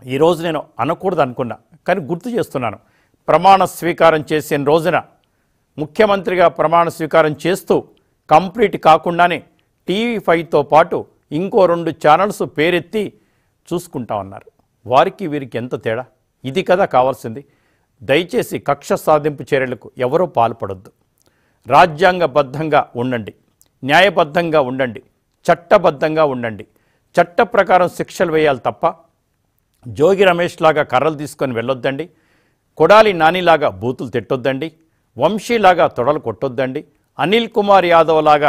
ఈరోజు నేను అనకూడదు అనుకున్నా కానీ గుర్తు చేస్తున్నాను ప్రమాణ స్వీకారం చేసిన రోజున ముఖ్యమంత్రిగా ప్రమాణ స్వీకారం చేస్తూ కంప్లీట్ కాకుండానే టీవీ ఫైవ్తో పాటు ఇంకో రెండు ఛానల్స్ పేరెత్తి చూసుకుంటా ఉన్నారు వారికి వీరికి ఎంత తేడా ఇది కదా కావాల్సింది దయచేసి కక్ష సాధింపు చర్యలకు ఎవరూ పాల్పడొద్దు రాజ్యాంగబద్ధంగా ఉండండి న్యాయబద్ధంగా ఉండండి చట్టబద్ధంగా ఉండండి చట్ట ప్రకారం శిక్షలు వేయాలి తప్ప జోగి రమేష్ లాగా కర్రలు తీసుకొని వెళ్ళొద్దండి కొడాలి నానిలాగా బూతులు తిట్టొద్దండి వంశీలాగా తొడలు కొట్టొద్దండి అనిల్ కుమార్ యాదవ్ లాగా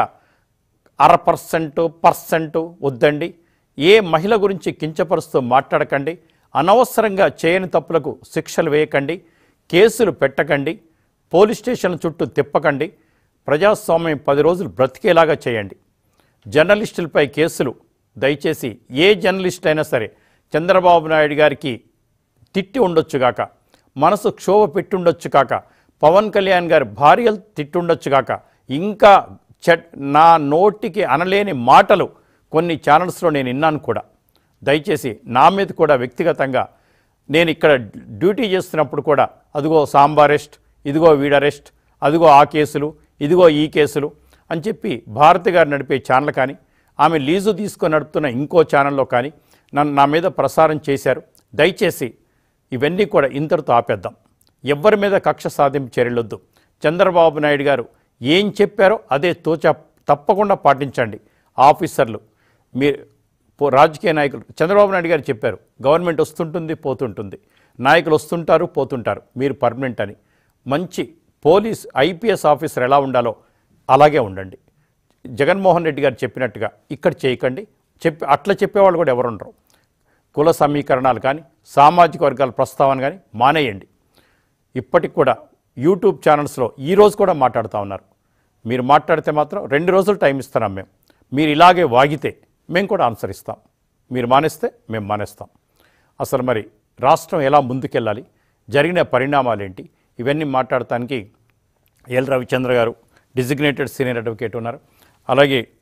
అర పర్సెంట్ పర్సెంట్ వద్దండి ఏ మహిళ గురించి కించపరుస్తూ మాట్లాడకండి అనవసరంగా చేయని తప్పులకు శిక్షలు వేయకండి కేసులు పెట్టకండి పోలీస్ స్టేషన్ల చుట్టూ తిప్పకండి ప్రజాస్వామ్యం పది రోజులు బ్రతికేలాగా చేయండి జర్నలిస్టులపై కేసులు దయచేసి ఏ జర్నలిస్ట్ అయినా సరే చంద్రబాబు నాయుడు గారికి తిట్టి ఉండొచ్చుగాక మనసు క్షోభ పెట్టుండొచ్చు కాక పవన్ కళ్యాణ్ గారి భార్యలు తిట్టుండొచ్చు కాక ఇంకా చెట్ నా నోటికి అనలేని మాటలు కొన్ని ఛానల్స్లో నేను విన్నాను కూడా దయచేసి నా మీద కూడా వ్యక్తిగతంగా నేను ఇక్కడ డ్యూటీ చేస్తున్నప్పుడు కూడా అదిగో సాంబార్ అరెస్ట్ ఇదిగో వీడ్ అరెస్ట్ అదిగో ఆ కేసులు ఇదిగో ఈ కేసులు అని చెప్పి భారతి గారు నడిపే ఛానల్ కానీ ఆమె లీజు తీసుకొని నడుపుతున్న ఇంకో ఛానల్లో కానీ నన్ను నా మీద ప్రసారం చేశారు దయచేసి ఇవన్నీ కూడా ఇంతటితో ఆపేద్దాం ఎవ్వరి మీద కక్ష సాధింపు చర్యలొద్దు చంద్రబాబు నాయుడు గారు ఏం చెప్పారో అదే తోచ తప్పకుండా పాటించండి ఆఫీసర్లు మీ పో- రాజకీయ నాయకులు చంద్రబాబు నాయుడు గారు చెప్పారు గవర్నమెంట్ వస్తుంటుంది పోతుంటుంది నాయకులు వస్తుంటారు పోతుంటారు మీరు పర్మనెంట్ అని మంచి పోలీస్ ఐపీఎస్ ఆఫీసర్ ఎలా ఉండాలో అలాగే ఉండండి జగన్మోహన్ రెడ్డి గారు చెప్పినట్టుగా ఇక్కడ చేయకండి చెప్పి అట్లా చెప్పేవాళ్ళు కూడా ఎవరు ఉండరు కుల సమీకరణాలు కానీ సామాజిక వర్గాల ప్రస్తావన కానీ మానేయండి ఇప్పటికి కూడా యూట్యూబ్ ఛానల్స్లో ఈ రోజు కూడా మాట్లాడుతూ ఉన్నారు మీరు మాట్లాడితే మాత్రం రెండు రోజులు టైం ఇస్తున్నాం మేము మీరు ఇలాగే వాగితే మేము కూడా ఆన్సర్ ఇస్తాం మీరు మానేస్తే మేము మానేస్తాం అసలు మరి రాష్ట్రం ఎలా ముందుకెళ్ళాలి జరిగిన పరిణామాలు ఏంటి ఇవన్నీ మాట్లాడటానికి ఎల్ రవిచంద్ర గారు డిజిగ్నేటెడ్ సీనియర్ అడ్వకేట్ ఉన్నారు అలాగే